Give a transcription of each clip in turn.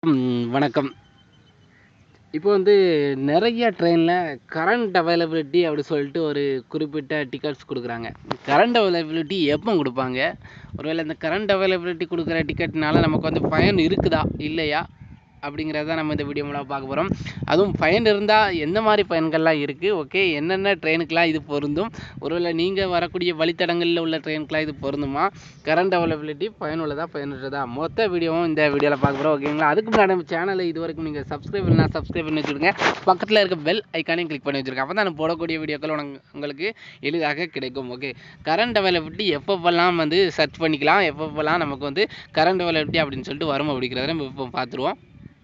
ம், வணக்கம் இப்போ வந்து நிறைய ட்ரெயினில் கரண்ட் அவைலபிலிட்டி அப்படி சொல்லிட்டு ஒரு குறிப்பிட்ட டிக்கெட்ஸ் கொடுக்குறாங்க கரண்ட் அவைலபிலிட்டி எப்போ கொடுப்பாங்க ஒருவேளை இந்த கரண்ட் அவைலபிலிட்டி கொடுக்குற டிக்கெட்னால நமக்கு வந்து பயன் இருக்குதா இல்லையா அப்படிங்கிறத நம்ம இந்த வீடியோ மூலம் பார்க்க போகிறோம் அதுவும் பயன் இருந்தால் எந்த மாதிரி பயன்கள்லாம் இருக்குது ஓகே என்னென்ன ட்ரெயினுக்கெலாம் இது பொருந்தும் ஒருவேளை நீங்கள் வரக்கூடிய வழித்தடங்களில் உள்ள ட்ரெயினுக்கெலாம் இது பொருந்துமா கரண்ட் அவைலபிலிட்டி பயனுள்ளதா பயனற்றதா மொத்த வீடியோவும் இந்த வீடியோவில் பார்க்க போகிறோம் ஓகேங்களா அதுக்கு முன்னாடி நம்ம சேனலை இது வரைக்கும் நீங்கள் சப்ஸ்கிரைப் பண்ணா சப்ஸ்கிரைப் பண்ணி வச்சுருங்க பக்கத்தில் இருக்க பெல் ஐக்கானையும் கிளிக் பண்ணி வச்சுருக்கேன் அப்போ தான் நான் போடக்கூடிய வீடியோக்கள் உனக்கு உங்களுக்கு எளிதாக கிடைக்கும் ஓகே கரண்ட் அவைலபிலிட்டி எப்பப்பெல்லாம் வந்து சர்ச் பண்ணிக்கலாம் எப்பப்பெல்லாம் நமக்கு வந்து கரண்ட் அவைலபிலிட்டி அப்படின்னு சொல்லிட்டு வரும் அப்படிங்கிறத நம்ம இப்போ பார்த்துருவோம்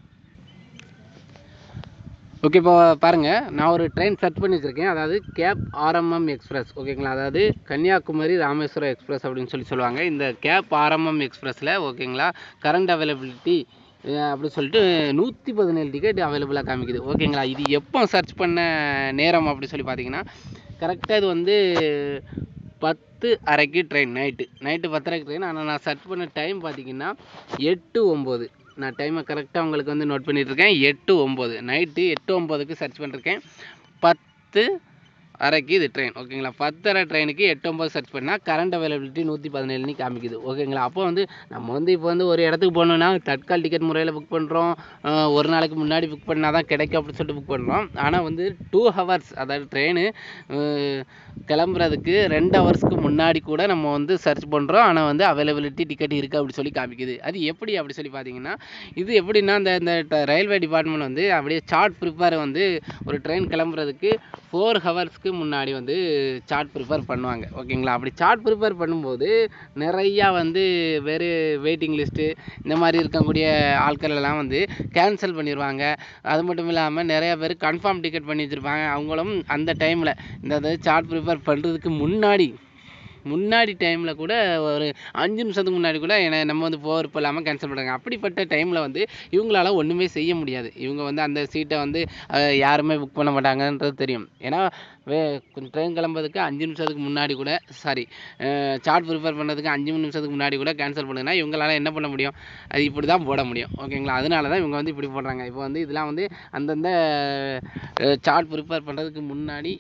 ஓகே இப்போ பாருங்கள் நான் ஒரு ட்ரெயின் சர்ச் பண்ணி வச்சுருக்கேன் அதாவது கேப் ஆர்எம்எம் எக்ஸ்பிரஸ் ஓகேங்களா அதாவது கன்னியாகுமரி ராமேஸ்வரம் எக்ஸ்பிரஸ் அப்படின்னு சொல்லி சொல்லுவாங்க இந்த கேப் ஆர்எம்எம் எக்ஸ்பிரஸில் ஓகேங்களா கரண்ட் அவைலபிலிட்டி அப்படி சொல்லிட்டு நூற்றி பதினேழு டிக்கெட் அவைலபிளாக காமிக்குது ஓகேங்களா இது எப்போ சர்ச் பண்ண நேரம் அப்படி சொல்லி பார்த்தீங்கன்னா கரெக்டாக இது வந்து பத்து அரைக்கு ட்ரெயின் நைட்டு நைட்டு பத்தரைக்கு ட்ரெயின் ஆனால் நான் சர்ச் பண்ண டைம் பார்த்தீங்கன்னா எட்டு ஒம்பது நான் டைமை கரெக்டாக உங்களுக்கு வந்து நோட் பண்ணிட்டு இருக்கேன் எட்டு ஒம்பது நைட்டு எட்டு ஒம்பதுக்கு சர்ச் பண்ணிருக்கேன் பத்து அரைக்கு இது ட்ரெயின் ஓகேங்களா பத்தரை ட்ரெயினுக்கு எட்டு ஒம்பது சர்ச் பண்ணால் கரண்ட் அவைலபிலிட்டி நூற்றி பதினேழுனு காமிக்குது ஓகேங்களா அப்போ வந்து நம்ம வந்து இப்போ வந்து ஒரு இடத்துக்கு போகணுன்னா தட்கால் டிக்கெட் முறையில் புக் பண்ணுறோம் ஒரு நாளைக்கு முன்னாடி புக் பண்ணால் தான் கிடைக்கும் அப்படின்னு சொல்லிட்டு புக் பண்ணுறோம் ஆனால் வந்து டூ ஹவர்ஸ் அதாவது ட்ரெயின் கிளம்புறதுக்கு ரெண்டு ஹவர்ஸ்க்கு முன்னாடி கூட நம்ம வந்து சர்ச் பண்ணுறோம் ஆனால் வந்து அவைலபிலிட்டி டிக்கெட் இருக்குது அப்படி சொல்லி காமிக்குது அது எப்படி அப்படி சொல்லி பார்த்தீங்கன்னா இது எப்படின்னா இந்த இந்த ட- ரயில்வே டிபார்ட்மெண்ட் வந்து அப்படியே சார்ட் ப்ரிப்பேர் வந்து ஒரு ட்ரெயின் கிளம்புறதுக்கு ஃபோர் ஹவர்ஸ்க்கு முன்னாடி வந்து சார்ட் ப்ரிப்பேர் பண்ணுவாங்க ஓகேங்களா அப்படி சார்ட் ப்ரிப்பேர் பண்ணும்போது நிறையா வந்து வேறு வெயிட்டிங் லிஸ்ட்டு இந்த மாதிரி இருக்கக்கூடிய ஆட்கள் எல்லாம் வந்து கேன்சல் பண்ணிடுவாங்க அது மட்டும் இல்லாமல் நிறைய பேர் கன்ஃபார்ம் டிக்கெட் பண்ணி வச்சுருப்பாங்க அவங்களும் அந்த டைமில் இந்த சார்ட் ப்ரிப்பேர் பண்ணுறதுக்கு முன்னாடி முன்னாடி டைமில் கூட ஒரு அஞ்சு நிமிஷத்துக்கு முன்னாடி கூட என்ன நம்ம வந்து போகிறப்ப இல்லாமல் கேன்சல் பண்ணுறாங்க அப்படிப்பட்ட டைமில் வந்து இவங்களால ஒன்றுமே செய்ய முடியாது இவங்க வந்து அந்த சீட்டை வந்து அஹ், யாருமே புக் பண்ண மாட்டாங்கன்றது தெரியும் ஏன்னா வே ட்ரெயின் கிளம்புறதுக்கு அஞ்சு நிமிஷத்துக்கு முன்னாடி கூட சாரி சார்ட் ப்ரிப்பேர் பண்ணுறதுக்கு அஞ்சு நிமிஷத்துக்கு முன்னாடி கூட கேன்சல் பண்ணுங்கன்னா இவங்களால என்ன பண்ண முடியும் அது இப்படி தான் போட முடியும் ஓகேங்களா அதனால தான் இவங்க வந்து இப்படி போடுறாங்க இப்போ வந்து இதெல்லாம் வந்து அந்தந்த சார்ட் ப்ரிப்பேர் பண்ணுறதுக்கு முன்னாடி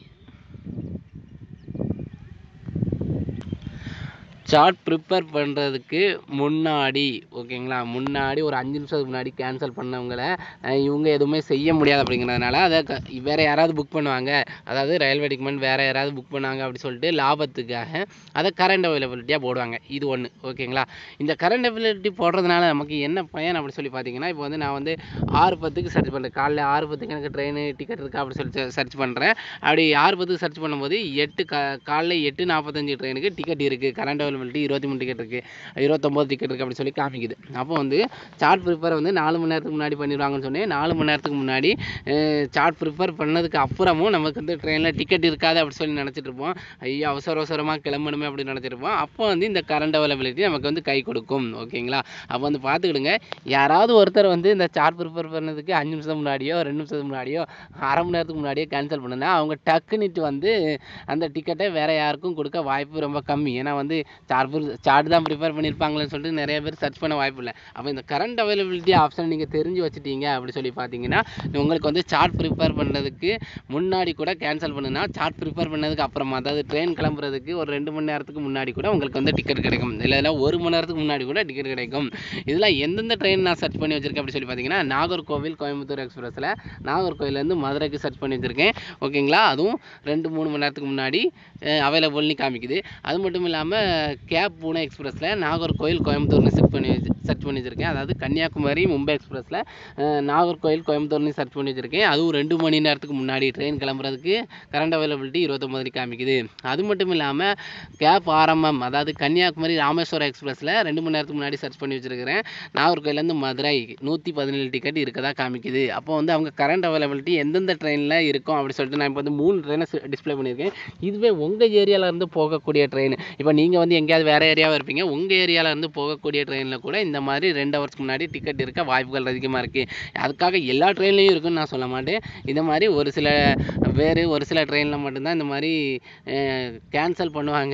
சார்ட் ப்ரிப்பேர் பண்ணுறதுக்கு முன்னாடி ஓகேங்களா முன்னாடி ஒரு அஞ்சு நிமிஷத்துக்கு முன்னாடி கேன்சல் பண்ணவங்கள அஹ், இவங்க எதுவுமே செய்ய முடியாது அப்படிங்கிறதுனால அதை க வேறு யாராவது புக் பண்ணுவாங்க அதாவது ரயில்வே டிபார்ட்மெண்ட் வேறு யாராவது புக் பண்ணாங்க அப்படி சொல்லிட்டு லாபத்துக்காக அதை கரண்ட் அவைலபிலிட்டியாக போடுவாங்க இது ஒன்று ஓகேங்களா இந்த கரண்ட் அவைலபிலிட்டி போடுறதுனால நமக்கு என்ன பயன் அப்படி சொல்லி பார்த்தீங்கன்னா இப்போ வந்து நான் வந்து ஆறு பத்துக்கு சர்ச் பண்ணுறேன் காலைல ஆறு பத்துக்கு எனக்கு ட்ரெயின் டிக்கெட் இருக்கா அப்படி சொல்லி சர்ச் பண்ணுறேன் அப்படி ஆறு பத்துக்கு சர்ச் பண்ணும்போது எட்டு கா காலைல எட்டு நாற்பத்தஞ்சு ட்ரெயினுக்கு டிக்கெட் இருக்குது கரண்ட் அவைலபிலிட்டி இருபத்தி மூணு டிக்கெட் இருக்குது இருபத்தொம்போது டிக்கெட் இருக்குது அப்படி சொல்லி காமிக்குது அப்போ வந்து சார்ட் ப்ரிப்பேர் வந்து நாலு மணி நேரத்துக்கு முன்னாடி பண்ணிடுவாங்கன்னு சொன்னேன் நாலு மணி நேரத்துக்கு முன்னாடி சார்ட் ப்ரிப்பேர் பண்ணதுக்கு அப்புறமும் நமக்கு வந்து ட்ரெயினில் டிக்கெட் இருக்காது அப்படி சொல்லி நினச்சிட்டு இருப்போம் ஐயோ அவசர அவசரமாக கிளம்பணுமே அப்படின்னு நினச்சிட்டு இருப்போம் அப்போ வந்து இந்த கரண்ட் அவைலபிலிட்டி நமக்கு வந்து கை கொடுக்கும் ஓகேங்களா அப்போ வந்து பார்த்துக்கிடுங்க யாராவது ஒருத்தர் வந்து இந்த சார்ட் ப்ரிப்பேர் பண்ணதுக்கு அஞ்சு நிமிஷம் முன்னாடியோ ரெண்டு நிமிஷத்துக்கு முன்னாடியோ அரை மணி நேரத்துக்கு முன்னாடியோ கேன்சல் பண்ணுனா அவங்க டக்குன்னுட்டு வந்து அந்த டிக்கெட்டை வேற யாருக்கும் கொடுக்க வாய்ப்பு ரொம்ப கம்மி ஏன்னா வந்து சார்ட் சார்ட் தான் ப்ரிப்பேர் பண்ணியிருப்பாங்களேன்னு சொல்லிட்டு நிறைய பேர் சர்ச் பண்ண வாய்ப்பு இல்லை அப்போ இந்த கரண்ட் அவைலபிலிட்டி ஆப்ஷன் நீங்கள் தெரிஞ்சு வச்சுட்டீங்க அப்படி சொல்லி பார்த்தீங்கன்னா உங்களுக்கு வந்து சார்ட் ப்ரிப்பேர் பண்ணுறதுக்கு முன்னாடி கூட கேன்சல் பண்ணுனா சார்ட் ப்ரிப்பேர் பண்ணதுக்கு அப்புறமா அதாவது ட்ரெயின் கிளம்புறதுக்கு ஒரு ரெண்டு மணி நேரத்துக்கு முன்னாடி கூட உங்களுக்கு வந்து டிக்கெட் கிடைக்கும் இல்லை ஒரு மணி நேரத்துக்கு முன்னாடி கூட டிக்கெட் கிடைக்கும் இதில் எந்தெந்த ட்ரெயின் நான் சர்ச் பண்ணி வச்சிருக்கேன் அப்படி சொல்லி பார்த்தீங்கன்னா நாகர்கோவில் கோயம்புத்தூர் எக்ஸ்பிரஸில் நாகர்கோவிலேருந்து மதுரைக்கு சர்ச் பண்ணி வச்சிருக்கேன் ஓகேங்களா அதுவும் ரெண்டு மூணு மணி நேரத்துக்கு முன்னாடி அவைலபிள்னு காமிக்குது அது மட்டும் இல்லாமல் கேப் பூனே எக்ஸ்பிரஸில் நாகர்கோவில் கோயம்புத்தூர்னு செட் பண்ணி வச்சு சர்ச் பண்ணி வச்சிருக்கேன் அதாவது கன்னியாகுமரி மும்பை எக்ஸ்பிரஸில் நாகர்கோவில் கோயம்புத்தூர்னு சர்ச் பண்ணி வச்சிருக்கேன் அதுவும் ரெண்டு மணி நேரத்துக்கு முன்னாடி ட்ரெயின் கிளம்புறதுக்கு கரண்ட் அவைலபிலிட்டி இருபத்தொம்பது காமிக்குது அது மட்டும் இல்லாமல் கேப் ஆர்எம்எம் அதாவது கன்னியாகுமரி ராமேஸ்வரம் எக்ஸ்பிரஸில் ரெண்டு மணி நேரத்துக்கு முன்னாடி சர்ச் பண்ணி வச்சிருக்கிறேன் நாகர்கோயிலேருந்து மதுரை நூற்றி பதினேழு டிக்கெட் இருக்கதா காமிக்குது அப்போ வந்து அவங்க கரண்ட் அவைலபிலிட்டி எந்தெந்த ட்ரெயினில் இருக்கும் அப்படி சொல்லிட்டு நான் இப்போ வந்து மூணு ட்ரெயினை டிஸ்ப்ளே பண்ணியிருக்கேன் இதுவே உங்கள் ஏரியாவிலேருந்து போகக்கூடிய ட்ரெயின் இப்போ நீங்கள் வந்து எங்கேயாவது வேறு ஏரியாவாக இருப்பீங்க உங்கள் ஏரியாவிலேருந்து போகக்கூடிய ட்ரெயினில் கூட இந்த மாதிரி ரெண்டு ஹவர்ஸ்க்கு முன்னாடி டிக்கெட் இருக்க வாய்ப்புகள் அதிகமாக இருக்குது அதுக்காக எல்லா ட்ரெயின்லையும் இருக்குன்னு நான் சொல்ல மாட்டேன் இந்த மாதிரி ஒரு சில வேறு ஒரு சில ட்ரெயினில் மட்டும்தான் இந்த மாதிரி கேன்சல் பண்ணுவாங்க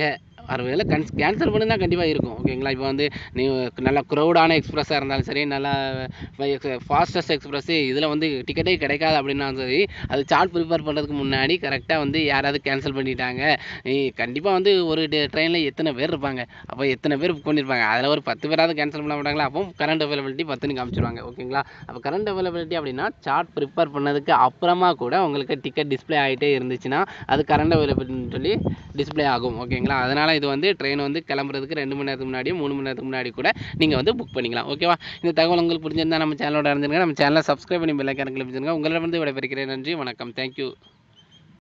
ஒருவேளை கன்ஸ் கேன்சல் பண்ணுனா கண்டிப்பாக இருக்கும் ஓகேங்களா இப்போ வந்து நீ நல்லா க்ரௌடான எக்ஸ்பிரஸாக இருந்தாலும் சரி நல்லா ஃபாஸ்டஸ்ட் எக்ஸ்பிரஸ் இதில் வந்து டிக்கெட்டே கிடைக்காது அப்படின்னாலும் சரி அது சார்ட் ப்ரிப்பேர் பண்ணுறதுக்கு முன்னாடி கரெக்டாக வந்து யாராவது கேன்சல் பண்ணிட்டாங்க கண்டிப்பாக வந்து ஒரு ட்ரெயினில் எத்தனை பேர் இருப்பாங்க அப்போ எத்தனை பேர் புக் பண்ணியிருப்பாங்க அதில் ஒரு பத்து பேராவது கேன்சல் பண்ண மாட்டாங்களா அப்போ கரண்ட் அவைலபிலிட்டி பத்துன்னு காமிச்சிருவாங்க ஓகேங்களா அப்போ கரண்ட் அவைலபிலிட்டி அப்படின்னா சார்ட் ப்ரிப்பேர் பண்ணதுக்கு அப்புறமா கூட உங்களுக்கு டிக்கெட் டிஸ்ப்ளே ஆகிட்டே இருந்துச்சுன்னா அது கரண்ட் அவைலபிலிட்டின்னு சொல்லி டிஸ்ப்ளே ஆகும் ஓகேங்களா அதனால் இது வந்து ட்ரெயின் வந்து கிளம்புறதுக்கு ரெண்டு மணி நேரத்துக்கு முன்னாடியும் மூணு மணி நேரத்துக்கு முன்னாடி கூட நீங்கள் வந்து புக் பண்ணிக்கலாம் ஓகேவா இந்த தகவல் உங்களுக்கு புரிஞ்சிருந்தா நம்ம சேனலோட இருந்துருங்க நம்ம சேனலை சப்ஸ்கிரைப் பண்ணி பெல்லைக்கான கிளப்பிச்சிருங்க உங்களிடமிருந்து விடைபெறுகிறேன் நன்றி வணக்கம் தேங்க்யூ